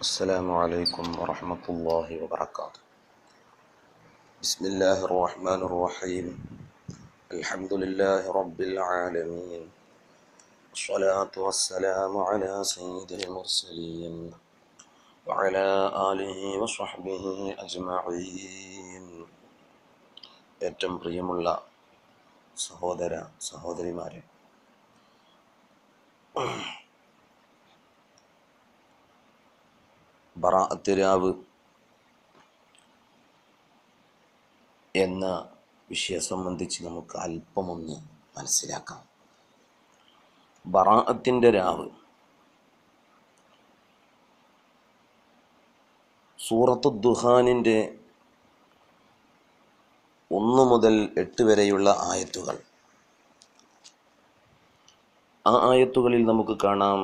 السلام عليكم ورحمة الله وبركاته بسم الله الرحمن الرحيم الحمد لله رب العالمين والصلاة والسلام على سيد المرسلين وعلى آله وصحبه أجمعين ഏറ്റവും പ്രിയമുള്ള സഹോദര സഹോദരിമാരെ ബറാഅത്ത് രാവ് എന്ന വിഷയം സംബന്ധിച്ച് നമുക്ക് അല്പമൊന്ന് മനസ്സിലാക്കാം ബറാഅത്തിൻ്റെ രാവ് സൂറത്ത് ദുഹാനിൻ്റെ ഒന്ന് മുതൽ എട്ട് വരെയുള്ള ആയത്തുകൾ ആ ആയത്തുകളിൽ നമുക്ക് കാണാം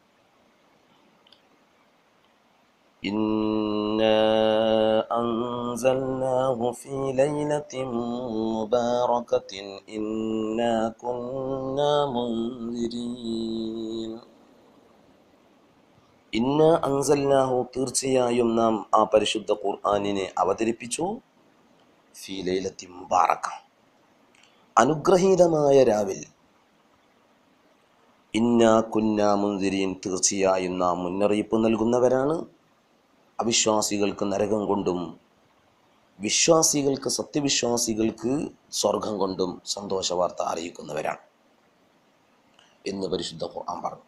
إنا أنزلناه في ليلة مباركة إنا كنا منذرين ഇന്ന അൻസൽനാഹു തീർച്ചയായും നാം ആ പരിശുദ്ധ ഖുർആാനിനെ അവതരിപ്പിച്ചു ഫീ ലൈലത്തി മുബാറക്ക അനുഗ്രഹീതമായ രാവിൽ ഇന്ന കുന്ന മുന്തിരീൻ തീർച്ചയായും നാം മുന്നറിയിപ്പ് നൽകുന്നവരാണ് അവിശ്വാസികൾക്ക് നരകം കൊണ്ടും വിശ്വാസികൾക്ക് സത്യവിശ്വാസികൾക്ക് സ്വർഗം കൊണ്ടും സന്തോഷ വാർത്ത അറിയിക്കുന്നവരാണ് എന്ന് പരിശുദ്ധ ഖുർആൻ പറഞ്ഞു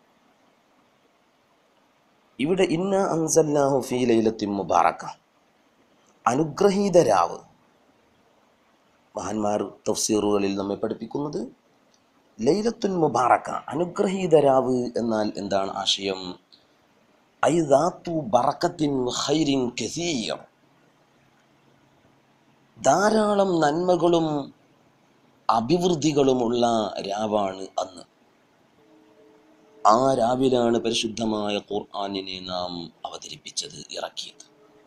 ഇവിടെ ഇന്ന അൻസല്ലാഹു ഫീ ലൈലത്തി മുബാറക്ക അനുഗ്രഹീത രാവ് മഹാന്മാർ തഫ്സീറുകളിൽ നമ്മെ പഠിപ്പിക്കുന്നത് ലൈലത്തുൻ മുബാറക്ക അനുഗ്രഹീത രാവ് എന്നാൽ എന്താണ് ആശയം ഐദാത്തു ബറക്കത്തിൻ ഖൈരിൻ കസീർ ധാരാളം നന്മകളും അഭിവൃദ്ധികളുമുള്ള രാവാണ് അന്ന് ആ രാവിലാണ് പരിശുദ്ധമായ ഖുർആാനിനെ നാം അവതരിപ്പിച്ചത് ഇറക്കിയത്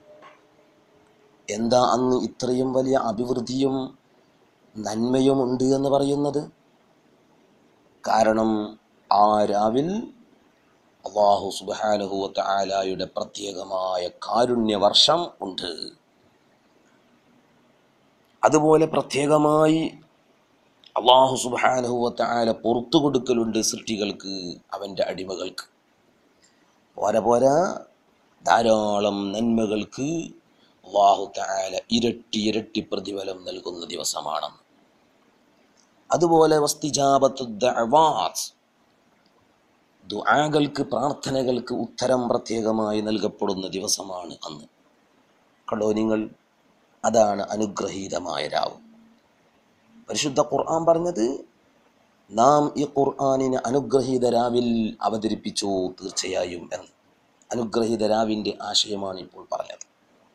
എന്താ അന്ന് ഇത്രയും വലിയ അഭിവൃദ്ധിയും നന്മയും ഉണ്ട് എന്ന് പറയുന്നത് കാരണം ആ രാവിൽ അള്ളാഹു സുബാനുഹുവത്ത് ആലായുടെ പ്രത്യേകമായ കാരുണ്യവർഷം ഉണ്ട് അതുപോലെ പ്രത്യേകമായി അള്ളാഹു സുബാനുഹുവത്ത് ആല പുറത്തു കൊടുക്കലുണ്ട് സൃഷ്ടികൾക്ക് അവൻ്റെ അടിമകൾക്ക് പോര പോരാ ധാരാളം നന്മകൾക്ക് അള്ളാഹു താല ഇരട്ടി ഇരട്ടി പ്രതിഫലം നൽകുന്ന ദിവസമാണെന്ന് അതുപോലെ വസ്തിജാബത്ത് ദഅവാത്ത് ദുആകൾക്ക് പ്രാർത്ഥനകൾക്ക് ഉത്തരം പ്രത്യേകമായി നൽകപ്പെടുന്ന ദിവസമാണ് അന്ന് കണ്ടോ നിങ്ങൾ അതാണ് അനുഗ്രഹീതമായ രാവ് പരിശുദ്ധ ഖുർആൻ പറഞ്ഞത് നാം ഈ ഖുർആാനിനെ അനുഗ്രഹീത രാവിൽ അവതരിപ്പിച്ചു തീർച്ചയായും എന്ന് അനുഗ്രഹീത രാവിൻ്റെ ആശയമാണ് ഇപ്പോൾ പറഞ്ഞത്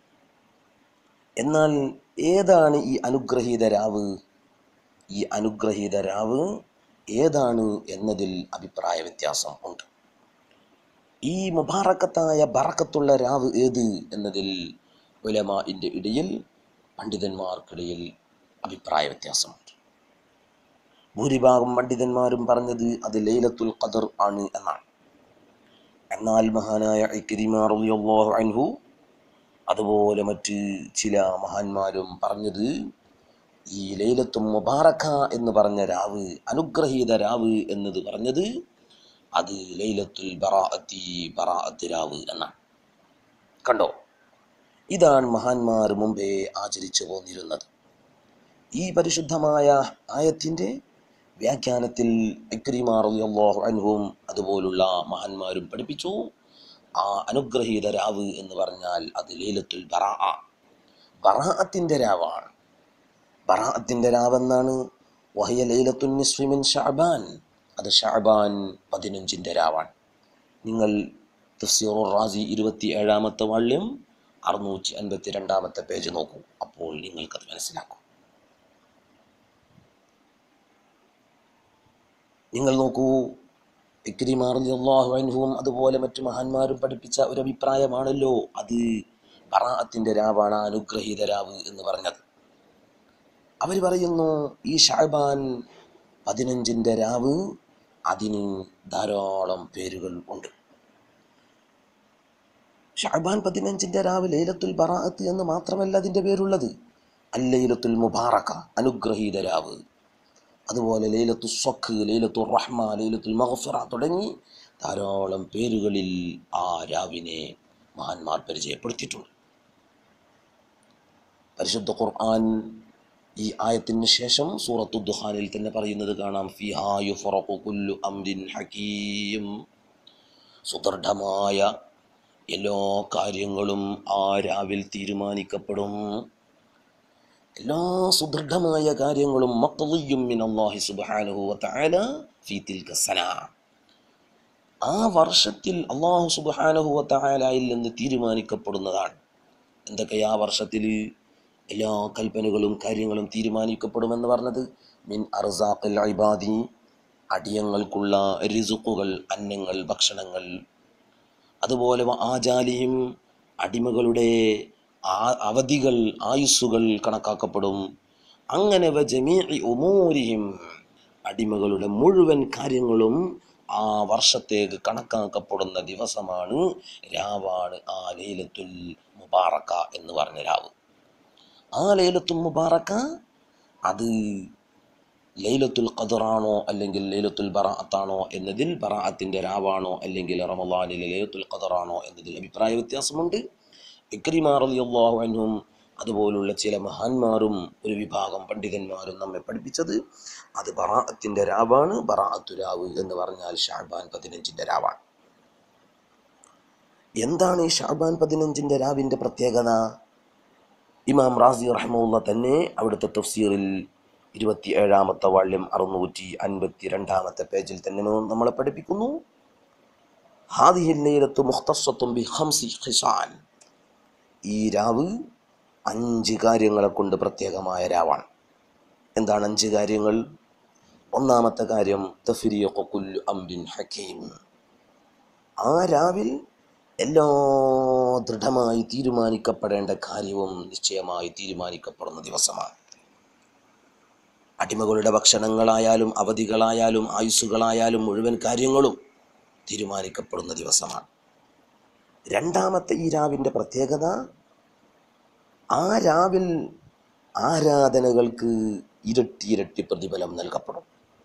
എന്നാൽ ഏതാണ് ഈ അനുഗ്രഹീത രാവ് ഈ അനുഗ്രഹീത രാവ് ഏതാണ് എന്നതിൽ അഭിപ്രായ വ്യത്യാസം ഉണ്ട് ഈ മുബാറക്കത്തായ ബറക്കത്തുള്ള രാവ് ഏത് എന്നതിൽ ഉലമാഇൻ്റെ ഇടയിൽ പണ്ഡിതന്മാർക്കിടയിൽ അഭിപ്രായ വ്യത്യാസമുണ്ട് ഭൂരിഭാഗം പണ്ഡിതന്മാരും പറഞ്ഞത് അത് ലൈലത്തുൽ ഖദർ ആണ് എന്നാണ് എന്നാൽ മഹാനായ ഇക്രിമാറിയാഹു അൻഹു അതുപോലെ മറ്റ് ചില മഹാന്മാരും പറഞ്ഞത് ഈ ലൈലത്തും മുബാറക്ക എന്ന് പറഞ്ഞ രാവ് അനുഗ്രഹീത രാവ് എന്നത് പറഞ്ഞത് അത് ലൈലത്തുൽ ബറാഅത്തി ബറാഅത്ത് രാവ് എന്നാണ് കണ്ടോ ഇതാണ് മഹാന്മാർ മുമ്പേ ആചരിച്ചു പോന്നിരുന്നത് ഈ പരിശുദ്ധമായ ആയത്തിൻ്റെ വ്യാഖ്യാനത്തിൽ ഇക്രിമാറിയാഹു അൻഹുവും അതുപോലുള്ള മഹാന്മാരും പഠിപ്പിച്ചു ആ അനുഗ്രഹീത രാവ് എന്ന് പറഞ്ഞാൽ അത് ലൈലത്തുൽ ബറാ ബറാഅത്തിൻ്റെ രാവാണ് ബറാഅത്തിൻ്റെ രാവെന്നാണ് വഹിയ ലൈലത്തുൻ നിസ്ഫിമിൻ ഷാബാൻ അത് ഷാബാൻ പതിനഞ്ചിൻ്റെ രാവാണ് നിങ്ങൾ തഫ്സീറുർ റാസി ഇരുപത്തി ഏഴാമത്തെ വാള്യം അറുന്നൂറ്റി അൻപത്തി രണ്ടാമത്തെ പേജ് നോക്കൂ അപ്പോൾ നിങ്ങൾക്കത് മനസ്സിലാക്കും നിങ്ങൾ നോക്കൂ ഇക്രിമാറിയാഹു അൻഹുവും അതുപോലെ മറ്റു മഹാന്മാരും പഠിപ്പിച്ച ഒരു അഭിപ്രായമാണല്ലോ അത് ബറാഅത്തിൻ്റെ രാവാണ് അനുഗ്രഹീത രാവ് എന്ന് പറഞ്ഞത് അവർ പറയുന്നു ഈ ഷാബാൻ പതിനഞ്ചിൻ്റെ രാവ് അതിന് ധാരാളം പേരുകൾ ഉണ്ട് ഷാബാൻ പതിനഞ്ചിൻ്റെ രാവ് ലൈലത്തുൽ ബറാഅത്ത് എന്ന് മാത്രമല്ല അതിൻ്റെ പേരുള്ളത് അല്ലൈലത്തുൽ മുബാറക അനുഗ്രഹീത രാവ് അതുപോലെ ലൈലത്തു സ്വഖ് ലൈലത്തു റഹ്മ ലൈലത്തുൽ മഗ്ഫിറ തുടങ്ങി ധാരാളം പേരുകളിൽ ആ രാവിനെ മഹാന്മാർ പരിചയപ്പെടുത്തിയിട്ടുണ്ട് പരിശുദ്ധ ഖുർആൻ ഈ ആയത്തിന് ശേഷം സൂറത്തു ദുഹാനിൽ തന്നെ പറയുന്നത് കാണാം ഫിഹാ യുഫറഖു കുല്ലു അംരിൻ ഹകീം സുദൃഢമായ എല്ലാ കാര്യങ്ങളും ആ രാവിൽ തീരുമാനിക്കപ്പെടും എല്ലാ സുദൃഢമായ കാര്യങ്ങളും മക്തളിയും മിൻ അല്ലാഹി സുബ്ഹാനഹു വതആല ഫീ തിൽക സന ആ വർഷത്തിൽ അള്ളാഹു സുബ്ഹാനഹു വതആലയിൽ നിന്ന് തീരുമാനിക്കപ്പെടുന്നതാണ് എന്തൊക്കെയാ വർഷത്തിൽ എല്ലാ കൽപ്പനകളും കാര്യങ്ങളും തീരുമാനിക്കപ്പെടുമെന്ന് പറഞ്ഞത് മിൻ അർസാഖിൽ ഇബാദി അടിയങ്ങൾക്കുള്ള രിസുക്കുകൾ അന്നങ്ങൾ ഭക്ഷണങ്ങൾ അതുപോലെ ആജാലിയും അടിമകളുടെ ആ അവധികൾ ആയുസ്സുകൾ കണക്കാക്കപ്പെടും അങ്ങനെ വ ജമീഇ ഉമൂരിഹിം അടിമകളുടെ മുഴുവൻ കാര്യങ്ങളും ആ വർഷത്തേക്ക് കണക്കാക്കപ്പെടുന്ന ദിവസമാണ് രാവാണ് ആ ലൈലത്തുൽ മുബാറക്ക എന്ന് പറഞ്ഞ രാവ് ആ ലൈലത്തുൽ മുബാറക്ക അത് ലൈലത്തുൽ ഖദറാണോ അല്ലെങ്കിൽ ലൈലത്തുൽ ബറാഅത്താണോ എന്നതിൽ ബറാഅത്തിൻ്റെ രാവാണോ അല്ലെങ്കിൽ റമദാനിലെ ലൈലത്തുൽ ഖദറാണോ എന്നതിൽ അഭിപ്രായ വ്യത്യാസമുണ്ട് ഇക്രിമാർ അലിയല്ലാഹു അൻഹും അതുപോലുള്ള ചില മഹാന്മാരും ഒരു വിഭാഗം പണ്ഡിതന്മാരും നമ്മെ പഠിപ്പിച്ചത് അത് ബറാഅത്തിൻ്റെ രാവാണ് ബറാഅത്തു രാവ് എന്ന് പറഞ്ഞാൽ ഷാബാൻ പതിനഞ്ചിൻ്റെ രാവാണ് എന്താണ് ഈ ഷാബാൻ പതിനഞ്ചിൻ്റെ രാവിൻ്റെ പ്രത്യേകത ഇമാം റാസി റഹ്മുള്ള തന്നെ അവിടുത്തെ തഫ്സീറിൽ ഇരുപത്തി ഏഴാമത്തെ വാള്യം അറുന്നൂറ്റി അൻപത്തി രണ്ടാമത്തെ പേജിൽ തന്നെ നമ്മളെ പഠിപ്പിക്കുന്നു ഹാദിഹില്ലയിലത്ത് മുഖ്തസ്വത്തും ബി ഹംസി ഖിസാൻ ഈ രാവ് അഞ്ച് കാര്യങ്ങളെ കൊണ്ട് പ്രത്യേകമായ രാവാണ് എന്താണ് അഞ്ച് കാര്യങ്ങൾ ഒന്നാമത്തെ കാര്യം തഫ്രീഖു കുല്ലു അംരിൻ ഹക്കീം ആ രാവിൽ എല്ലാ ദൃഢമായി തീരുമാനിക്കപ്പെടേണ്ട കാര്യവും നിശ്ചയമായി തീരുമാനിക്കപ്പെടുന്ന ദിവസമാണ് അടിമകളുടെ ഭക്ഷണങ്ങളായാലും അവധികളായാലും ആയുസ്സുകളായാലും മുഴുവൻ കാര്യങ്ങളും തീരുമാനിക്കപ്പെടുന്ന ദിവസമാണ് രണ്ടാമത്തെ ഈ രാവിൻ്റെ പ്രത്യേകത ആ രാവിൽ ആരാധനകൾക്ക് ഇരട്ടി ഇരട്ടി പ്രതിഫലം നൽകപ്പെടും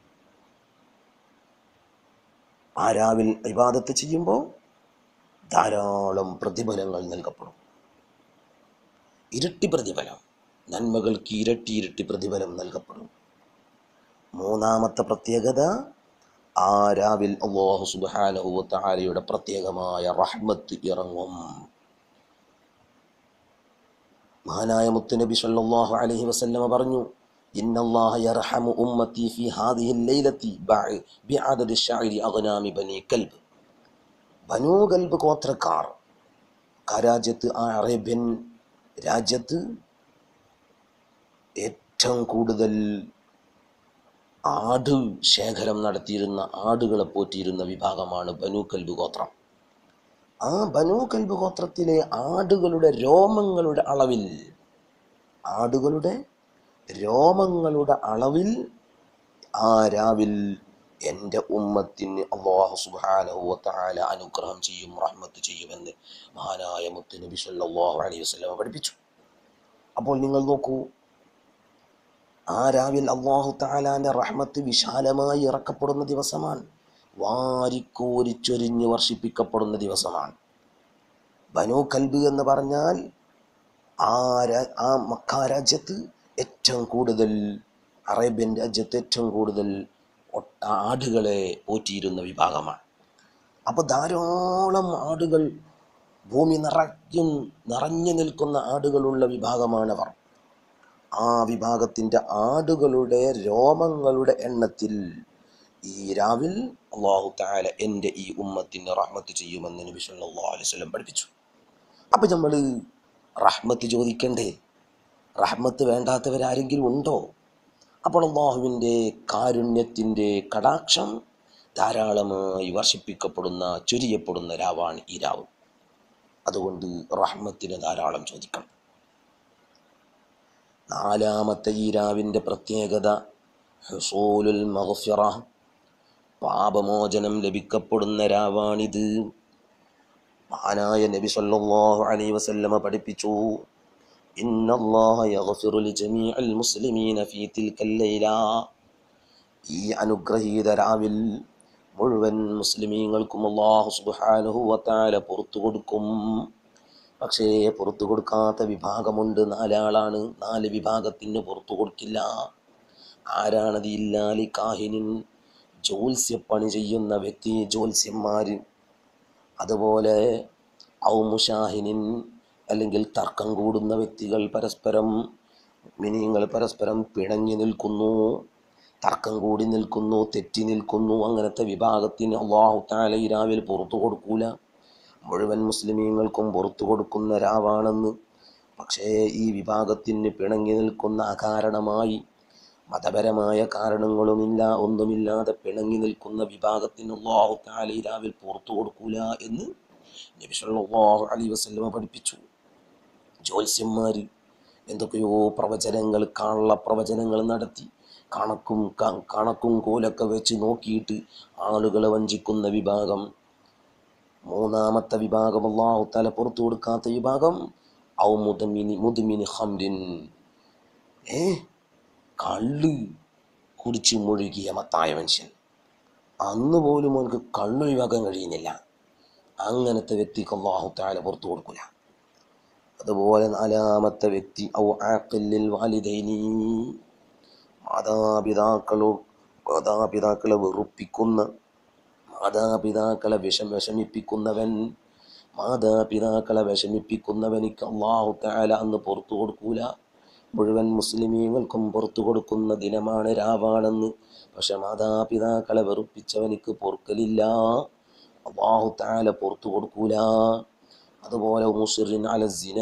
ആ രാവിൽ ഇബാദത്ത് ചെയ്യുമ്പോൾ ധാരാളം പ്രതിഫലങ്ങൾ നൽകപ്പെടും ഇരട്ടി പ്രതിഫലം നന്മകൾക്ക് ഇരട്ടി ഇരട്ടി പ്രതിഫലം നൽകപ്പെടും മൂന്നാമത്തെ പ്രത്യേകത ആ രാവിൽ അള്ളാഹു സുബ്ഹാനഹു വതആലയുടെ പ്രത്യേകമായ റഹ്മത്ത് ഇറങ്ങും മഹാനായ മുത്തുനബി സല്ലല്ലാഹു അലൈഹി വസല്ലമ പറഞ്ഞു ഇന്നല്ലാഹ യർഹമു ഉമ്മത്തി ഫി ഹാദിഹി ലൈലത്തി ബിഅദദി ശഅരി അഗ്നാമി ബനി കൽബ് ബനൂ കൽബ് ഗോത്രക്കാർ ആ രാജ്യത്ത് ആ അറേബ്യൻ രാജ്യത്ത് ഏറ്റവും കൂടുതൽ ആട് ശേഖരം നടത്തിയിരുന്ന ആടുകളെ പോറ്റിയിരുന്ന വിഭാഗമാണ് ബനു കൽബ് ഗോത്രം ആ ബനു കൽബ് ഗോത്രത്തിലെ ആടുകളുടെ രോമങ്ങളുടെ അളവിൽ ആടുകളുടെ രോമങ്ങളുടെ അളവിൽ ആ രാവിൽ എൻ്റെ ഉമ്മത്തിന് അള്ളാഹു സുബ്ഹാനഹു വതആല അനുഗ്രഹം ചെയ്യും റഹ്മത്ത് ചെയ്യുമെന്ന് മഹാനായ മുത്ത് നബി സല്ലല്ലാഹു അലൈഹി വസല്ലം പഠിപ്പിച്ചു അപ്പോൾ നിങ്ങൾ നോക്കൂ ആ രാവിൽ അള്ളാഹു താലാന്റെ റഹ്മത്ത് വിശാലമായി ഇറക്കപ്പെടുന്ന ദിവസമാണ് വാരിക്കോരിച്ചൊരിഞ്ഞ് വർഷിപ്പിക്കപ്പെടുന്ന ദിവസമാണ് ബനു കൽബ് എന്ന് പറഞ്ഞാൽ ആ രാ- ആ മക്ക രാജ്യത്ത് ഏറ്റവും കൂടുതൽ അറേബ്യൻ രാജ്യത്ത് ഏറ്റവും കൂടുതൽ ഒ- ആടുകളെ പോറ്റിയിരുന്ന വിഭാഗമാണ് അപ്പോൾ ധാരാളം ആടുകൾ ഭൂമി നിറയ്ക്കും നിറഞ്ഞു നിൽക്കുന്ന ആടുകളുള്ള വിഭാഗമാണവർ ആ വിഭാഗത്തിൻ്റെ ആടുകളുടെ രോമങ്ങളുടെ എണ്ണത്തിൽ ഈ രാവിൽ അള്ളാഹു താല എൻ്റെ ഈ ഉമ്മത്തിന് റഹ്മത്ത് ചെയ്യുമെന്ന് നബി സല്ലല്ലാഹു അലൈഹി വസല്ലം പഠിപ്പിച്ചു അപ്പം നമ്മൾ റഹ്മത്ത് ചോദിക്കണ്ടേ റഹ്മത്ത് വേണ്ടാത്തവരാരെങ്കിലും ഉണ്ടോ അപ്പോൾ അള്ളാഹുവിൻ്റെ കാരുണ്യത്തിൻ്റെ കടാക്ഷം ധാരാളമായി വർഷിപ്പിക്കപ്പെടുന്ന ചൊരിയപ്പെടുന്ന രാവാണ് ഈ രാവ് അതുകൊണ്ട് റഹ്മത്തിന് ധാരാളം ചോദിക്കണം നാലാമത്തെ ഈ രാവിൻ്റെ പ്രത്യേകത ഹുസൂലുൽ മഗ്ഫിറ പാപമോചനം ലഭിക്കപ്പെടുന്ന രാവാണിത് മഹാനായ നബി സല്ലല്ലാഹു അലൈഹി വസല്ലമ പഠിപ്പിച്ചു ഇന്നല്ലാഹ യഗ്ഫിറു ലിജമീഇൽ മുസ്ലിമീന ഫീ തിൽക്കൽ ലൈല ഈ അനുഗ്രഹീത രാവിൽ മുഴുവൻ മുസ്ലിമീങ്ങൾക്കും അള്ളാഹു സുബ്ഹാനഹു വതആല പുറത്തു കൊടുക്കും പക്ഷേ പുറത്തു കൊടുക്കാത്ത വിഭാഗമുണ്ട് നാലാളാണ് നാല് വിഭാഗത്തിന് പുറത്തു കൊടുക്കില്ല ആരാണത് ഇല്ലാലി കാഹിനിൻ ജ്യോത്സ്യപ്പണി ചെയ്യുന്ന വ്യക്തി ജ്യോത്സ്യന്മാര് അതുപോലെ ഔമുഷാഹിനിൻ അല്ലെങ്കിൽ തർക്കം കൂടുന്ന വ്യക്തികൾ പരസ്പരം മിനിങ്ങൾ പരസ്പരം പിണങ്ങി നിൽക്കുന്നു തർക്കം കൂടി നിൽക്കുന്നു തെറ്റി നിൽക്കുന്നു അങ്ങനത്തെ വിഭാഗത്തിന് അള്ളാഹു താല ഈ രാവിലെ പുറത്തു കൊടുക്കൂല മുഴുവൻ മുസ്ലിമീങ്ങൾക്കും പുറത്തു കൊടുക്കുന്ന രാവാണെന്ന് പക്ഷേ ഈ വിഭാഗത്തിന് പിണങ്ങി നിൽക്കുന്ന അകാരണമായി മതപരമായ കാരണങ്ങളുമില്ല ഒന്നുമില്ലാതെ പിണങ്ങി നിൽക്കുന്ന വിഭാഗത്തിന് അള്ളാഹു താല ഈ രാവിലെ പുറത്തു കൊടുക്കൂല എന്ന് നബി സല്ലല്ലാഹു അലൈഹി വസല്ലമ പഠിപ്പിച്ചു ജ്യോത്സ്യന്മാർ എന്തൊക്കെയോ പ്രവചനങ്ങൾ കള്ള പ്രവചനങ്ങൾ നടത്തി കണക്കും ക- കണക്കും കോലൊക്കെ വെച്ച് നോക്കിയിട്ട് ആളുകളെ വഞ്ചിക്കുന്ന വിഭാഗം മൂന്നാമത്തെ വിഭാഗം അള്ളാഹു തല പുറത്തു കൊടുക്കാത്ത വിഭാഗം ഔ മുദമിനി മുദ്മിനി ഹംരിൻ ഏ കള്ള് കുടിച്ച് മുഴുകിയ മത്തായ മനുഷ്യൻ അന്ന് പോലും അവനക്ക് കള്ളൊഴിവാക്കാൻ കഴിയുന്നില്ല അങ്ങനത്തെ വ്യക്തിക്ക് അള്ളാഹു താല പുറത്തു കൊടുക്കില്ല അതുപോലെ നാലാമത്തെ വ്യക്തി ഔ ആഖില്ലിൽ വാലിദൈനി മാതാപിതാക്കളോ മാതാപിതാക്കളെ വെറുപ്പിക്കുന്ന മാതാപിതാക്കളെ വിഷം വിഷമിപ്പിക്കുന്നവൻ മാതാപിതാക്കളെ വിഷമിപ്പിക്കുന്നവനിക്ക് അള്ളാഹു താല അന്ന് പുറത്തു കൊടുക്കൂല മുഴുവൻ മുസ്ലിമീങ്ങൾക്കും പുറത്തു കൊടുക്കുന്ന ദിനമാണ് രാവാണെന്ന് പക്ഷെ മാതാപിതാക്കളെ വെറുപ്പിച്ചവനിക്ക് പൊറുക്കലില്ല അള്ളാഹു താല പുറത്തു കൊടുക്കൂല അതുപോലെ മുസിറിൻ അലസിന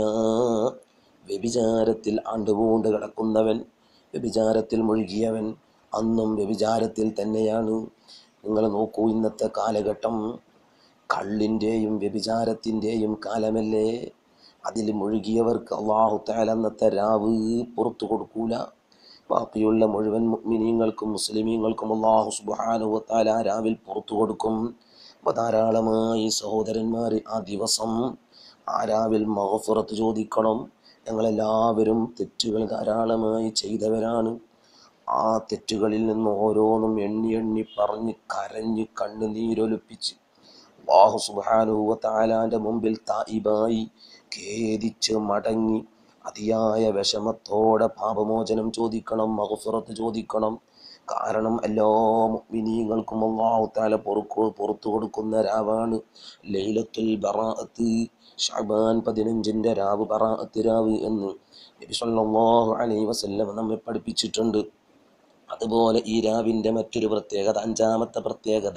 വ്യഭിചാരത്തിൽ ആണ്ടുപൂണ്ട് കിടക്കുന്നവൻ വ്യഭിചാരത്തിൽ മുഴുകിയവൻ അന്നും വ്യഭിചാരത്തിൽ തന്നെയാണ് നിങ്ങൾ നോക്കൂ ഇന്നത്തെ കാലഘട്ടം കള്ളിൻ്റെയും വ്യഭിചാരത്തിൻ്റെയും കാലമല്ലേ അതിൽ മുഴുകിയവർക്ക് അള്ളാഹു താല അന്നത്തെ രാവ് പുറത്തു കൊടുക്കൂല ബാക്കിയുള്ള മുഴുവൻ മുഅ്മിനീങ്ങൾക്കും മുസ്ലിമീങ്ങൾക്കും അള്ളാഹു സുബ്ഹാനഹു വതആല രാവിൽ പുറത്തു കൊടുക്കും അപ്പോൾ ധാരാളമായി സഹോദരന്മാർ ആ ദിവസം ആ രാവിൽ മഹഫുറത്ത് ചോദിക്കണം ഞങ്ങളെല്ലാവരും തെറ്റുകൾ ധാരാളമായി ചെയ്തവരാണ് ആ തെറ്റുകളിൽ നിന്ന് ഓരോന്നും എണ്ണി എണ്ണി പറഞ്ഞ് കരഞ്ഞ് കണ്ണുനീരൊലിപ്പിച്ച് അള്ളാഹു സുബ്ഹാനഹു വതആലാന്റെ മുമ്പിൽ തായിബായി ഖേദിച്ച് മടങ്ങി അതിയായ വിഷമത്തോടെ പാപമോചനം ചോദിക്കണം മഹഫുറത്ത് ചോദിക്കണം കാരണം എല്ലാ മുഅ്മിനീങ്ങൾക്കും അള്ളാഹു താല പൊറുക്കു പുറത്തു കൊടുക്കുന്ന രാവാണ് ലൈലത്തുൽ ബറാഅത്ത് ഷഅബാൻ പതിനഞ്ചിൻ്റെ രാവ് ബറാഅത്ത് രാവ് എന്ന് നബി സല്ലല്ലാഹു അലൈഹി വസല്ലം നമ്മെ പഠിപ്പിച്ചിട്ടുണ്ട് അതുപോലെ ഈ രാവിൻ്റെ മറ്റൊരു പ്രത്യേകത അഞ്ചാമത്തെ പ്രത്യേകത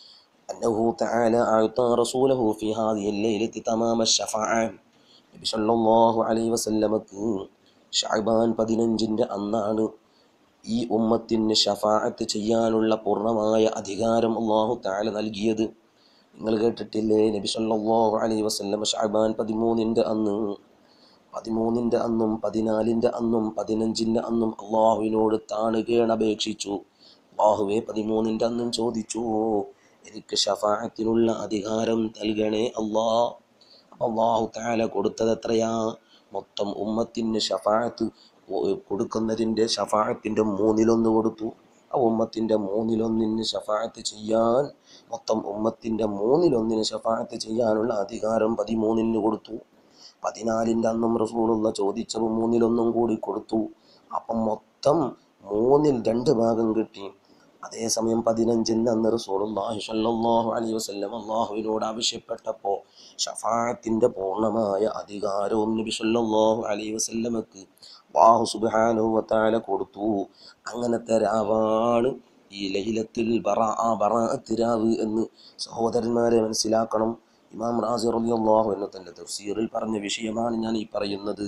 أنه تعالى أعطى رسوله في هذه الليلة تمام الشفاعة നബി സല്ലല്ലാഹു അലൈഹി വസല്ലമക്ക് ഷഅബാൻ പതിനഞ്ചിൻ്റെ അന്നാണ് ഈ ഉമ്മത്തിന് ഷഫാഅത്ത് ചെയ്യാനുള്ള പൂർണ്ണമായ അധികാരം അള്ളാഹു താല നൽകിയത് നിങ്ങൾ കേട്ടിട്ടില്ലേ നബി സല്ലല്ലാഹു അലൈഹി വസല്ലം ഷഅബാൻ പതിമൂന്നിൻ്റെ അന്ന് പതിമൂന്നിൻ്റെ അന്നും പതിനാലിൻ്റെ അന്നും പതിനഞ്ചിൻ്റെ അന്നും അള്ളാഹുവിനോട് താണുകേൺ അപേക്ഷിച്ചു അള്ളാഹുവെ പതിമൂന്നിൻ്റെ അന്നും ചോദിച്ചു എനിക്ക് ഷഫാഅത്തിനുള്ള അധികാരം നൽകണേ അള്ളാ അള്ളാഹു താല കൊടുത്തത് എത്രയാ മൊത്തം ഉമ്മത്തിന് ഷഫാഅത്ത് കൊടുക്കുന്നതിൻ്റെ ഷഫാഅത്തിൻ്റെ മൂന്നിലൊന്ന് കൊടുത്തു ആ ഉമ്മത്തിൻ്റെ മൂന്നിലൊന്നിന് ഷഫാഅത്ത് ചെയ്യാൻ മൊത്തം ഉമ്മത്തിൻ്റെ മൂന്നിലൊന്നിന് ഷഫാഅത്ത് ചെയ്യാനുള്ള അധികാരം പതിമൂന്നിന് കൊടുത്തു പതിനാലിൻ്റെ അന്നും റസൂലുള്ള ചോദിച്ചപ്പോൾ മൂന്നിലൊന്നും കൂടി കൊടുത്തു അപ്പം മൊത്തം മൂന്നിൽ രണ്ട് ഭാഗം കിട്ടി അതേസമയം പതിനഞ്ചിന് അന്ന് റസൂലുള്ളാഹി സ്വല്ലല്ലാഹു അലൈഹി വസല്ലം അള്ളാഹുവിനോട് ആവശ്യപ്പെട്ടപ്പോൾ ഷഫാഅത്തിൻ്റെ പൂർണ്ണമായ അധികാരവും നബി സ്വല്ലല്ലാഹു അലൈഹി വസല്ലമക്ക് അള്ളാഹു സുബ്ഹാനഹു വതആല കൊടുത്തു അങ്ങനത്തെ രാവാണ് ഈ ലൈലത്തുൽ ബറാ ആ ബറാഅത്ത് രാവ് എന്ന് സഹോദരന്മാരെ മനസ്സിലാക്കണം ഇമാം റാസി റളിയല്ലാഹു അൻഹു തൻ്റെ തഫ്സീറിൽ പറഞ്ഞ വിഷയമാണ് ഞാൻ ഈ പറയുന്നത്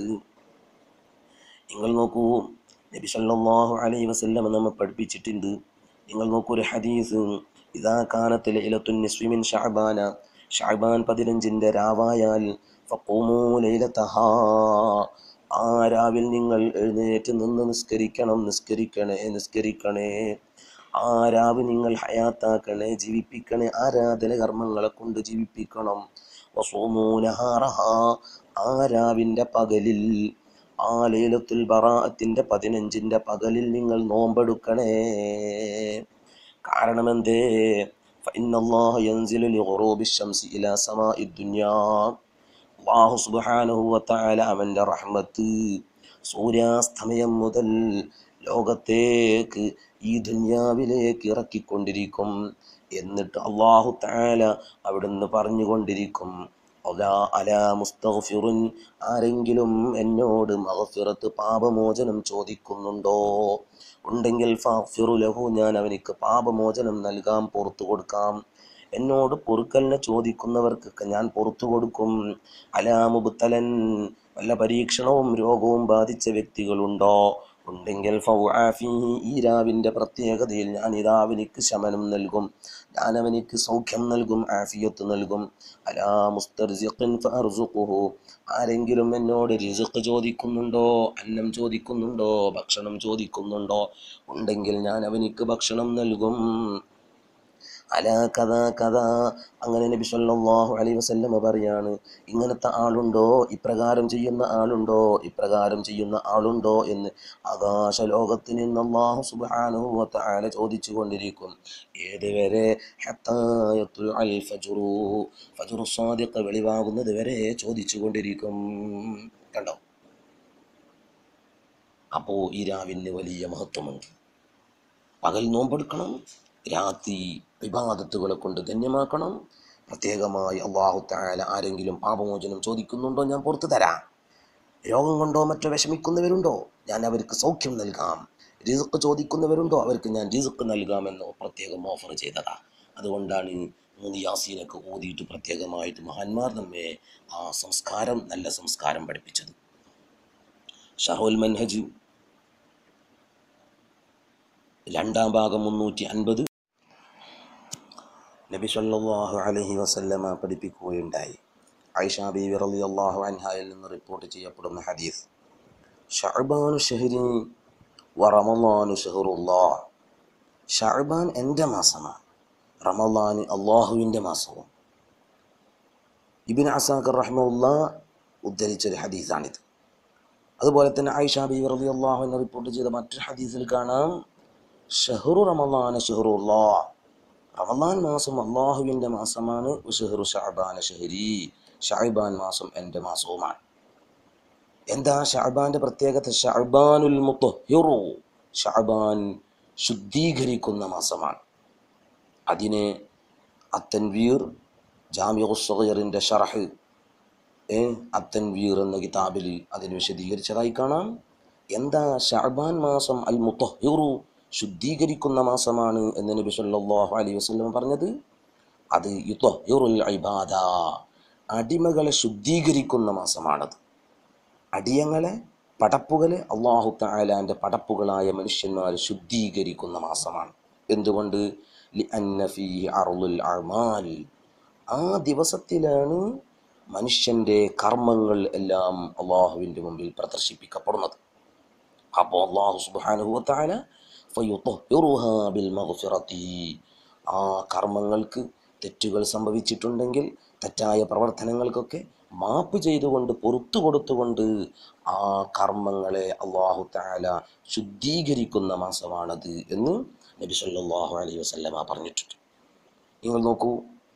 നിങ്ങൾ നോക്കൂ നബി സല്ലല്ലാഹു അലൈഹി വസല്ലം നമ്മെ പഠിപ്പിച്ചിട്ടുണ്ട് നിങ്ങൾ നോക്കൂ ഒരു ഹദീസ് ഇതാ കാനത്ത് ലൈലത്തുൻ നിസ്ഫി മിൻ ഷഅബാന ഷഅബാൻ പതിനഞ്ചിൻ്റെ രാവായാൽ ഫഖൂമൂ ലൈലതഹാ ആ രാവിൽ നിങ്ങൾ എഴുന്നേറ്റ് നിന്ന് നിസ്കരിക്കണം നിസ്കരിക്കണേ നിസ്കരിക്കണേ ആ രാവ് നിങ്ങൾ ഹയാത്താക്കണേ ജീവിപ്പിക്കണേ ആരാധന കർമ്മങ്ങളെ കൊണ്ട് ജീവിപ്പിക്കണം വസൂമൂ നഹാറഹാ ആ രാവിൻ്റെ പകലിൽ ആ ലൈലത്തുൽ ബറാഅത്തിന്റെ പതിനഞ്ചിന്റെ പകലിൽ നിങ്ങൾ നോമ്പെടുക്കണേ കാരണം എന്തേ فإن الله ينزل لغروب الشمس إلى سماء الدنيا അള്ളാഹു സുബ്ഹാനഹു വതആല അവൻ്റെ റഹ്മത്ത് സൂര്യാസ്തമയം മുതൽ ലോകത്തേക്ക് ഈ ദുനിയാവിലേക്ക് ഇറക്കിക്കൊണ്ടിരിക്കും എന്നിട്ട് അള്ളാഹു തആല അവിടുന്ന് പറഞ്ഞുകൊണ്ടിരിക്കും അലാ അലാ മുസ്തഗ്ഫിറുൻ ആരെങ്കിലും എന്നോട് മഗ്ഫിറത്ത് പാപമോചനം ചോദിക്കുന്നുണ്ടോ ഉണ്ടെങ്കിൽ ഫാഫിറു ലഹു ഞാൻ അവനിക്ക് പാപമോചനം നൽകാം പുറത്തു കൊടുക്കാം എന്നോട് പൊറുക്കലിനെ ചോദിക്കുന്നവർക്കൊക്കെ ഞാൻ പുറത്തു കൊടുക്കും അലാമുബുത്തലൻ വല്ല പരീക്ഷണവും രോഗവും ബാധിച്ച വ്യക്തികളുണ്ടോ ഉണ്ടെങ്കിൽ ഫൗആഫിഹി ഈ രാവിൻ്റെ പ്രത്യേകതയിൽ ഞാൻ ഇതാ അവനിക്ക് ശമനം നൽകും ഞാൻ അവനിക്ക് സൗഖ്യം നൽകും ആഫിയത്ത് നൽകും അലാ മുസ്തർസിഖിൻ ഫഅർസുഖുഹു ആരെങ്കിലും എന്നോട് റിസുഖ് ചോദിക്കുന്നുണ്ടോ അന്നം ചോദിക്കുന്നുണ്ടോ ഭക്ഷണം ചോദിക്കുന്നുണ്ടോ ഉണ്ടെങ്കിൽ ഞാൻ അവനിക്ക് ഭക്ഷണം നൽകും അലാ കഥ കഥ അങ്ങനെ നബി സല്ലല്ലാഹു അലൈഹി വസല്ലമ പറയാണ് ഇങ്ങനത്തെ ആളുണ്ടോ ഇപ്രകാരം ചെയ്യുന്ന ആളുണ്ടോ ഇപ്രകാരം ചെയ്യുന്ന ആളുണ്ടോ എന്ന് ആകാശ ലോകത്ത് നിന്ന് അല്ലാഹു സുബ്ഹാനഹു വ തആല ചോദിച്ചു കൊണ്ടിരിക്കും ഏതുവരെ ഹത്താ യത്ലുഅൽ ഫജ്റു ഫജ്റു സാദിഖ് വെളിവാകുന്നത് വരെ ചോദിച്ചു കൊണ്ടിരിക്കും കണ്ടോ അപ്പോ ഈ രാവിന് വലിയ മഹത്വമുണ്ട് പകൽ നോമ്പെടുക്കണം രാത്രി വിവാദത്തുകളെ കൊണ്ട് ധന്യമാക്കണം പ്രത്യേകമായി അള്ളാഹു താല ആരെങ്കിലും പാപമോചനം ചോദിക്കുന്നുണ്ടോ ഞാൻ പുറത്തു തരാം രോഗം കൊണ്ടോ മറ്റോ വിഷമിക്കുന്നവരുണ്ടോ ഞാൻ അവർക്ക് സൗഖ്യം നൽകാം റിസുക്ക് ചോദിക്കുന്നവരുണ്ടോ അവർക്ക് ഞാൻ റിസുക്ക് നൽകാമെന്നോ പ്രത്യേകം ഓഫർ ചെയ്തതാ അതുകൊണ്ടാണ് മൂന്ന് യാസീനൊക്കെ ഓതിയിട്ട് പ്രത്യേകമായിട്ട് മഹാന്മാർ നമ്മെ ആ സംസ്കാരം നല്ല സംസ്കാരം പഠിപ്പിച്ചത് ഷഹുൽ മൻഹജ് രണ്ടാം ഭാഗം മുന്നൂറ്റി അൻപത് നബി സല്ലല്ലാഹു അലൈഹി വസല്ലമ പഠിപ്പിക്കുകയുണ്ടായി ഐഷ ബീവി റളിയല്ലാഹു അൻഹയിൽ നിന്ന് റിപ്പോർട്ട് ചെയ്യപ്പെടുന്ന ഹദീസ് ഷഅബാനു ഷഹരി വ റമളാനു ഷഹറുല്ലാഹ് ഷഅബാൻ എൻ്റെ മാസമാണ് റമളാൻ അള്ളാഹുവിൻ്റെ മാസവും ഇബിൻ അസാഖർ റഹ്മുല്ല ഉദ്ധരിച്ചൊരു ഹദീസാണിത് അതുപോലെ തന്നെ ഐഷ ബീവി റളിയല്ലാഹു അൻഹ റിപ്പോർട്ട് ചെയ്ത മറ്റൊരു ഹദീസിൽ കാണാം ഷഹറു റമളാന ഷഹറുല്ലാഹ് റമദാൻ മാസം അള്ളാഹുവിൻ്റെ മാസമാണ് ഷെഹറു ഷാബാന ഷെഹരി ഷാബാൻ മാസം എൻ്റെ മാസവുമാണ് എന്താ ഷാബാൻ്റെ പ്രത്യേകത ഷാബാനുൽ മുത്തഹിറു ഷാബാൻ ശുദ്ധീകരിക്കുന്ന മാസമാണ് അതിനെ അത്തൻവീർ ജാമ്യറുസറിൻ്റെ ഷറഹ് ഏ അത്തൻവീർ എന്ന കിതാബിൽ അതിന് വിശദീകരിച്ചതായി കാണാം എന്താ ഷാബാൻ മാസം അൽ മുത്തഹിറു ശുദ്ധീകരിക്കുന്ന മാസമാണ് എന്ന് നബി സല്ലല്ലാഹു അലൈഹി വസല്ലം പറഞ്ഞത് അത് യുത്തഹിറുൽ ഇബാദ അടിമകളെ ശുദ്ധീകരിക്കുന്ന മാസമാണത് അടിയങ്ങളെ പടപ്പുകളെ അള്ളാഹു തആലാന്റെ പടപ്പുകളായ മനുഷ്യന്മാരെ ശുദ്ധീകരിക്കുന്ന മാസമാണ് എന്തുകൊണ്ട് ലിഅന്ന ഫീഹി അർളുൽ അഅ്മാൽ ആ ദിവസത്തിലാണ് മനുഷ്യൻ്റെ കർമ്മങ്ങൾ എല്ലാം അള്ളാഹുവിൻ്റെ മുമ്പിൽ പ്രദർശിപ്പിക്കപ്പെടുന്നത് അപ്പോൾ അള്ളാഹു സുബ്ഹാനഹു വതആല ഫയുطهിറുഹാ ബിൽ മഗ്ഫിറതി ആ കർമ്മങ്ങൾക്ക് തെറ്റുകൾ സംഭവിച്ചിട്ടുണ്ടെങ്കിൽ തെറ്റായ പ്രവർത്തനങ്ങൾക്കൊക്കെ മാപ്പ് ചെയ്തുകൊണ്ട് പുറത്തു കൊടുത്തുകൊണ്ട് ആ കർമ്മങ്ങളെ അള്ളാഹു താല ശുദ്ധീകരിക്കുന്ന മാസമാണത് എന്ന് നബി സല്ലല്ലാഹു അലൈഹി വസല്ലമ പറഞ്ഞിട്ടുണ്ട് നിങ്ങൾ നോക്കൂ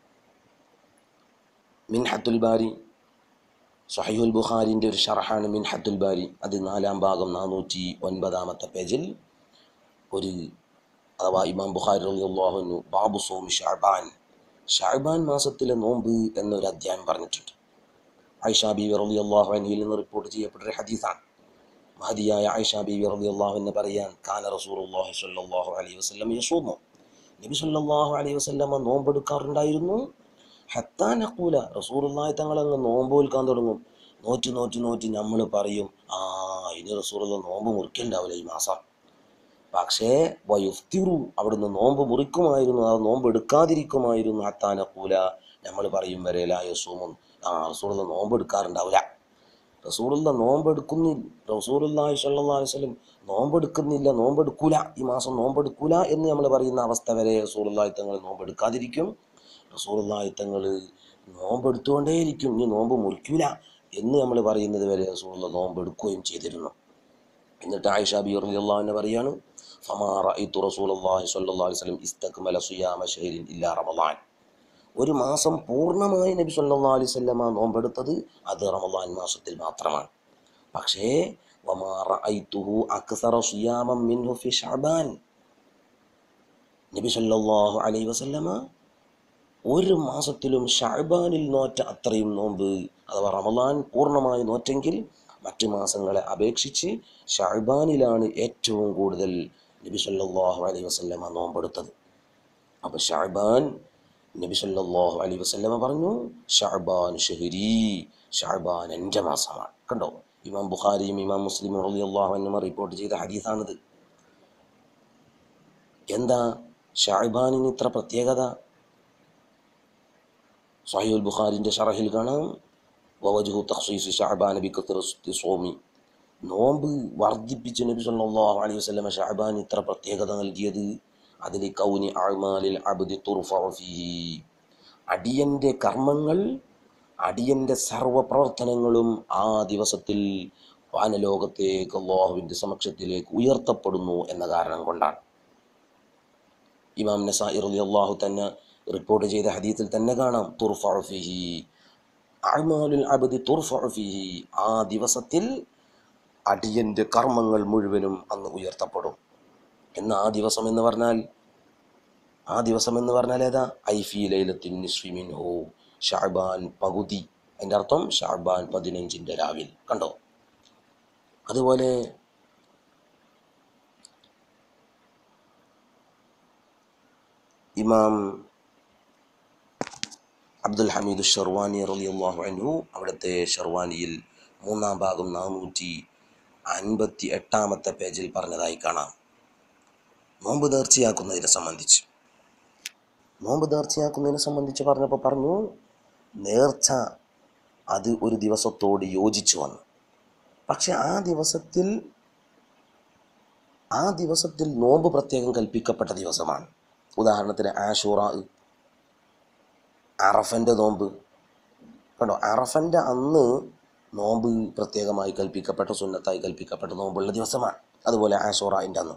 മിൻഹത്തുൽ ബാരി സഹീഹുൽ ബുഖാരിൻ്റെ ഒരു ഷർഹാണ് മിൻഹത്തുൽ ബാരി അത് നാലാം ഭാഗം നാനൂറ്റി ഒൻപതാമത്തെ പേജിൽ ഒരു അഥവാ ഇമാം ബുഖാരി റളിയല്ലാഹു ബാബു സോമി ഷാബാൻ ഷാബാൻ മാസത്തിലെ നോമ്പ് എന്നൊരു അധ്യായം പറഞ്ഞിട്ടുണ്ട് ആയിഷ ബീവി റളിയല്ലാഹു അൻഹയിൽ നിന്ന് റിപ്പോർട്ട് ചെയ്യപ്പെട്ട ഒരു ഹദീസാണ് മഹദിയായ ആയിഷ ബീവി റളിയല്ലാഹു എന്ന് പറയാൻ കാന റസൂലുള്ളാഹി സ്വല്ലല്ലാഹു അലൈഹി വസല്ലം യസൂമു നബി സ്വല്ലല്ലാഹു അലൈഹി വസല്ലം നോമ്പെടുക്കാറുണ്ടായിരുന്നു ഹത്താ നഖൂല റസൂലുള്ളാഹി തങ്ങൾ അങ്ങ് നോമ്പ് വിൽക്കാൻ തുടങ്ങും നോറ്റ് നോറ്റ് നോറ്റ് നമ്മൾ പറയും ആ ഇനി റസൂലുള്ള നോമ്പ് മുറിക്കണ്ടാവില്ല ഈ മാസം പക്ഷേ വയുഫ്തിറു അവിടുന്ന് നോമ്പ് മുറിക്കുമായിരുന്നു ആ നോമ്പ് എടുക്കാതിരിക്കുമായിരുന്നു ഹത്താനക്കൂല നമ്മൾ പറയും വരെ ലായസൂമും ആ റസൂലുള്ള നോമ്പ് എടുക്കാറുണ്ടാവില്ല റസൂലുള്ള നോമ്പ് എടുക്കുന്നില്ല റസൂലുള്ളാഹി സ്വല്ലല്ലാഹു അലൈഹി വസല്ലം നോമ്പ് എടുക്കുന്നില്ല നോമ്പ് എടുക്കൂല ഈ മാസം നോമ്പ് എടുക്കൂല എന്ന് നമ്മൾ പറയുന്ന അവസ്ഥ വരെ റസൂലുള്ളാഹി തങ്ങൾ നോമ്പ് എടുക്കാതിരിക്കും റസൂലുള്ളാഹി തങ്ങൾ നോമ്പ് എടുത്തുകൊണ്ടേയിരിക്കും ഇനി നോമ്പ് മുറിക്കൂല എന്ന് നമ്മൾ പറയുന്നത് വരെ റസൂലുള്ള നോമ്പ് എടുക്കുകയും ചെയ്തിരുന്നു എന്നിട്ട് ആയിഷ ബി റളിയല്ലാഹു അൻഹ പറയാണ് ഫമാ റഅയ്തു റസൂലുള്ളാഹി സ്വല്ലല്ലാഹു അലൈഹി വസല്ലം ഇസ്തക്മല സിയാമ ഷഹ്രിൻ ഇല്ലാ റമളാൻ ഒരു മാസം പൂർണ്ണമായി നബി സല്ലല്ലാഹു അലൈഹി വസല്ലമ നോമ്പെടുത്തത് അത് റമളാൻ മാസത്തിൽ മാത്രമാണ് പക്ഷേ വമാ റഅയ്തുഹു അക്സറ സിയാമൻ മിൻഹു ഫി ശഅബാൻ നബി സല്ലല്ലാഹു അലൈഹി വസല്ലമ ഒരു മാസത്തിലും ഷഅബാനിൽ നോറ്റ അത്രയും നോമ്പ് അഥവാ റമളാൻ പൂർണ്ണമായി നോറ്റെങ്കിൽ മറ്റു മാസങ്ങളെ അപേക്ഷിച്ച് ഷഅബാനിലാണ് ഏറ്റവും കൂടുതൽ നബി സല്ലല്ലാഹു അലൈഹി വസല്ലമ നോമ്പെടുത്തത് അപ്പോൾ ഷഅബാൻ നബി സല്ലല്ലാഹു അലൈഹി വസല്ലമ പറഞ്ഞു ഷഅബാൻ ഷഹരി ഷഅബാൻ എൻ്റെ മാസമാണ് കണ്ടോ ഇമാം ബുഖാരിയും ഇമാം മുസ്ലിമും റളിയല്ലാഹു അൻഹും റിപ്പോർട്ട് ചെയ്ത ഹദീസാണിത് എന്താ ഷഅബാനിന് ഇത്ര പ്രത്യേകത സഹീഹുൽ ബുഖാരിൻ്റെ ഷറഹിൽ കാണാം വവജുഹു തഖ്സീസ് ഷഅബാൻ ബികത്റത്തി സോമി നോമ്പ് വർദ്ധിപ്പിച്ച് നബി സല്ലല്ലാഹു അലൈഹി വസല്ലമ ഷഅബാൻ ഇത്ര പ്രത്യേകത നൽകിയത് അതിൽ കൗനി അഅ്മാലിൽ അബ്ദി തുർഫഉ ഫീഹി അടിയൻ്റെ കർമ്മങ്ങൾ അടിയൻ്റെ സർവ്വ പ്രവർത്തനങ്ങളും ആ ദിവസത്തിൽ വാനലോകത്തേക്ക് അള്ളാഹുവിൻ്റെ സമക്ഷത്തിലേക്ക് ഉയർത്തപ്പെടുന്നു എന്ന കാരണം കൊണ്ടാണ് ഇമാം നസായി റളിയല്ലാഹു തന്നെ റിപ്പോർട്ട് ചെയ്ത ഹദീത്തിൽ തന്നെ കാണാം തുർഫഉ ഫീഹി അഅ്മാലുൽ അബ്ദി തുർഫഉ ഫീഹി ആ ദിവസത്തിൽ അടിയൻ്റെ കർമ്മങ്ങൾ മുഴുവനും അന്ന് ഉയർത്തപ്പെടും എന്ന ആ ദിവസം എന്ന് പറഞ്ഞാൽ ആ ദിവസം എന്ന് പറഞ്ഞാൽ ഏതാ ഐഫി ലൈലത്തിൻ നിസ്ഫിമിൻഹു ഷാബാൻ പകുതി അതിൻ്റെ അർത്ഥം ഷാബാൻ പതിനഞ്ചിൻ്റെ രാവിൽ കണ്ടോ അതുപോലെ ഇമാം അബ്ദുൽ ഹമീദ് ഷെർവാനി റളിയല്ലാഹു അൻഹു അവിടുത്തെ ഷെർവാനിയിൽ മൂന്നാം ഭാഗം നാനൂറ്റി അൻപത്തി എട്ടാമത്തെ പേജിൽ പറഞ്ഞതായി കാണാം നോമ്പ് നേർച്ചയാക്കുന്നതിനെ സംബന്ധിച്ച് നോമ്പ് നേർച്ചയാക്കുന്നതിനെ സംബന്ധിച്ച് പറഞ്ഞപ്പോൾ പറഞ്ഞു നേർച്ച അത് ഒരു ദിവസത്തോട് യോജിച്ചു വന്നു പക്ഷെ ആ ദിവസത്തിൽ ആ ദിവസത്തിൽ നോമ്പ് പ്രത്യേകം കൽപ്പിക്കപ്പെട്ട ദിവസമാണ് ഉദാഹരണത്തിന് ആഷൂറ അറഫൻ്റെ നോമ്പ് കണ്ടോ അറഫൻ്റെ അന്ന് നോമ്പ് പ്രത്യേകമായി കൽപ്പിക്കപ്പെട്ട സുന്നത്തായി കൽപ്പിക്കപ്പെട്ട നോമ്പുള്ള ദിവസമാണ് അതുപോലെ ആഷൂറയിൻ്റെ അന്ന്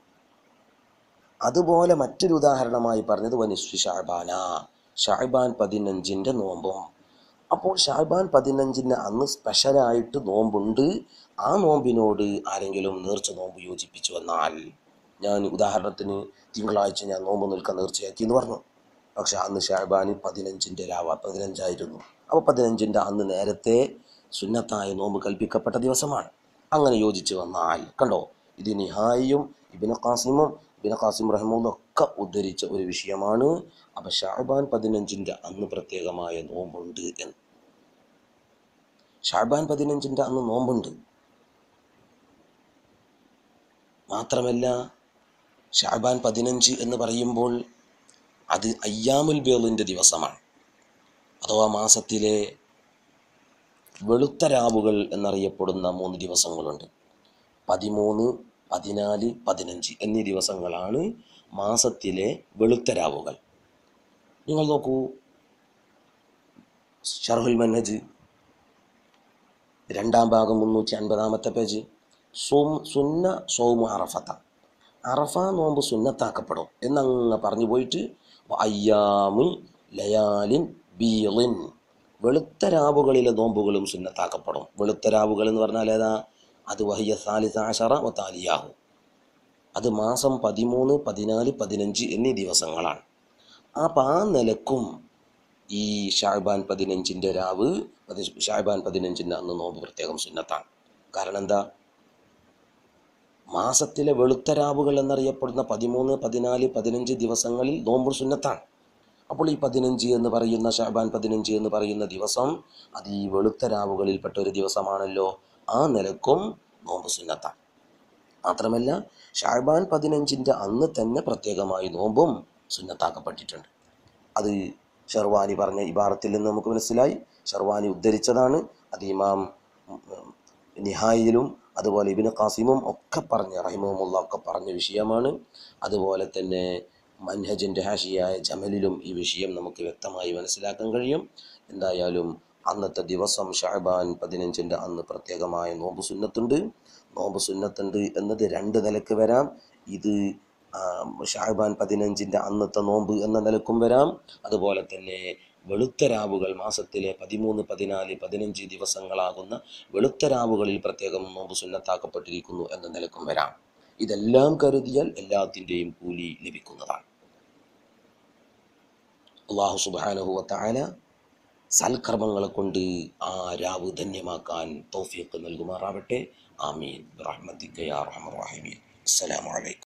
അതുപോലെ മറ്റൊരു ഉദാഹരണമായി പറഞ്ഞത് വനിസ്വി ഷാബാന ഷാബാൻ പതിനഞ്ചിൻ്റെ നോമ്പും അപ്പോൾ ഷാബാൻ പതിനഞ്ചിന് അന്ന് സ്പെഷ്യലായിട്ട് നോമ്പുണ്ട് ആ നോമ്പിനോട് ആരെങ്കിലും നേർച്ച നോമ്പ് യോജിപ്പിച്ചു വന്നാൽ ഞാൻ ഉദാഹരണത്തിന് തിങ്കളാഴ്ച ഞാൻ നോമ്പ് നിൽക്കാൻ നേർച്ചയാക്കി എന്ന് പറഞ്ഞു പക്ഷെ അന്ന് ഷാബാന് പതിനഞ്ചിൻ്റെ രാവ പതിനഞ്ചായിരുന്നു അപ്പോൾ പതിനഞ്ചിൻ്റെ അന്ന് നേരത്തെ സുന്നത്തായ നോമ്പ് കൽപ്പിക്കപ്പെട്ട ദിവസമാണ് അങ്ങനെ യോജിച്ച് വന്നാൽ കണ്ടോ ഇത് നിഹായിയും ഇബിന് ഖാസിമും ഇബിന് ഖാസിം റഹ്മും ഒക്കെ ഉദ്ധരിച്ച ഒരു വിഷയമാണ് അപ്പം ഷാബാൻ പതിനഞ്ചിൻ്റെ അന്ന് പ്രത്യേകമായ നോമ്പുണ്ട് എന്ന് ഷാബാൻ പതിനഞ്ചിൻ്റെ അന്ന് നോമ്പുണ്ട് മാത്രമല്ല ഷാബാൻ പതിനഞ്ച് എന്ന് പറയുമ്പോൾ അത് അയ്യാമുൽ ബേളിൻ്റെ ദിവസമാണ് അഥവാ മാസത്തിലെ വെളുത്ത രാവുകൾ എന്നറിയപ്പെടുന്ന മൂന്ന് ദിവസങ്ങളുണ്ട് പതിമൂന്ന് പതിനാല് പതിനഞ്ച് എന്നീ ദിവസങ്ങളാണ് മാസത്തിലെ വെളുത്ത രാവുകൾ നിങ്ങൾ നോക്കൂ ഷർഹുൽ മന്നജ് രണ്ടാം ഭാഗം മുന്നൂറ്റി അൻപതാമത്തെ പേജ് സും സുന്ന സോമു അറഫത്ത അറഫ നോമ്പ് സുന്നത്താക്കപ്പെടും എന്നങ്ങ് പറഞ്ഞു പോയിട്ട് അയ്യാമുൽ ലയാലിൻ ബീളിൻ വെളുത്ത രാവുകളിലെ നോമ്പുകളും സുന്നത്താക്കപ്പെടും വെളുത്ത രാവുകൾ എന്ന് പറഞ്ഞാൽ ഏതാ അത് വഹിയ സാലിസ ആഷറ വത്താലിയാഹു അത് മാസം പതിമൂന്ന് പതിനാല് പതിനഞ്ച് എന്നീ ദിവസങ്ങളാണ് അപ്പം ആ നിലക്കും ഈ ഷാഴ്ബാൻ പതിനഞ്ചിൻ്റെ രാവ് അത് ഷാഴ്ബാൻ പതിനഞ്ചിൻ്റെ അന്ന് നോമ്പ് പ്രത്യേകം സുന്നത്താണ് കാരണം എന്താ മാസത്തിലെ വെളുത്ത രാവുകൾ എന്നറിയപ്പെടുന്ന പതിമൂന്ന് പതിനാല് പതിനഞ്ച് ദിവസങ്ങളിൽ നോമ്പ് സുന്നത്താണ് അപ്പോൾ ഈ പതിനഞ്ച് എന്ന് പറയുന്ന ഷാബാൻ പതിനഞ്ച് എന്ന് പറയുന്ന ദിവസം അത് ഈ വെളുത്ത രാവുകളിൽപ്പെട്ട ഒരു ദിവസമാണല്ലോ ആ നിലക്കും നോമ്പ് സുന്നത്താണ് മാത്രമല്ല ഷാബാൻ പതിനഞ്ചിൻ്റെ അന്ന് തന്നെ പ്രത്യേകമായി നോമ്പും സുന്നത്താക്കപ്പെട്ടിട്ടുണ്ട് അത് ഷെർവാനി പറഞ്ഞ ഇബാറത്തിൽ നിന്ന് നമുക്ക് മനസ്സിലായി ഷെർവാനി ഉദ്ധരിച്ചതാണ് അത് ഇമാം നിഹായിലും അതുപോലെ ഇബിന് ഖാസിമും ഒക്കെ പറഞ്ഞ റഹിമുല്ല ഒക്കെ പറഞ്ഞ വിഷയമാണ് അതുപോലെ തന്നെ മൻഹജിൻ്റെ ഹാഷിയായ ജമലിലും ഈ വിഷയം നമുക്ക് വ്യക്തമായി മനസ്സിലാക്കാൻ കഴിയും എന്തായാലും അന്നത്തെ ദിവസം ഷാബാൻ പതിനഞ്ചിൻ്റെ അന്ന് പ്രത്യേകമായ നോമ്പ് സുന്നത്തുണ്ട് നോമ്പ് സുന്നത്തുണ്ട് എന്നത് രണ്ട് നിലക്ക് വരാം ഇത് ആ, ഷാബാൻ പതിനഞ്ചിൻ്റെ അന്നത്തെ നോമ്പ് എന്ന നിലക്കും വരാം അതുപോലെ തന്നെ വെളുത്ത രാവുകൾ മാസത്തിലെ പതിമൂന്ന് പതിനാല് പതിനഞ്ച് ദിവസങ്ങളാകുന്ന വെളുത്ത രാവുകളിൽ പ്രത്യേകം നോമ്പ് സുന്നത്താക്കപ്പെട്ടിരിക്കുന്നു എന്ന നിലക്കും വരാം ഇതെല്ലാം കരുതിയാൽ എല്ലാത്തിൻ്റെയും കൂലി ലഭിക്കുന്നതാണ് അള്ളാഹു സുബാനഹുവ താല സൽക്കർമ്മങ്ങളെ കൊണ്ട് ആ രാവ് ധന്യമാക്കാൻ തൗഫീഖ് നൽകുമാറാവട്ടെ ആമീൻ റഹ്മത്തിക്കയാ റഹ്മ റഹീമീൻ അസ്സലാമു അലൈക്കും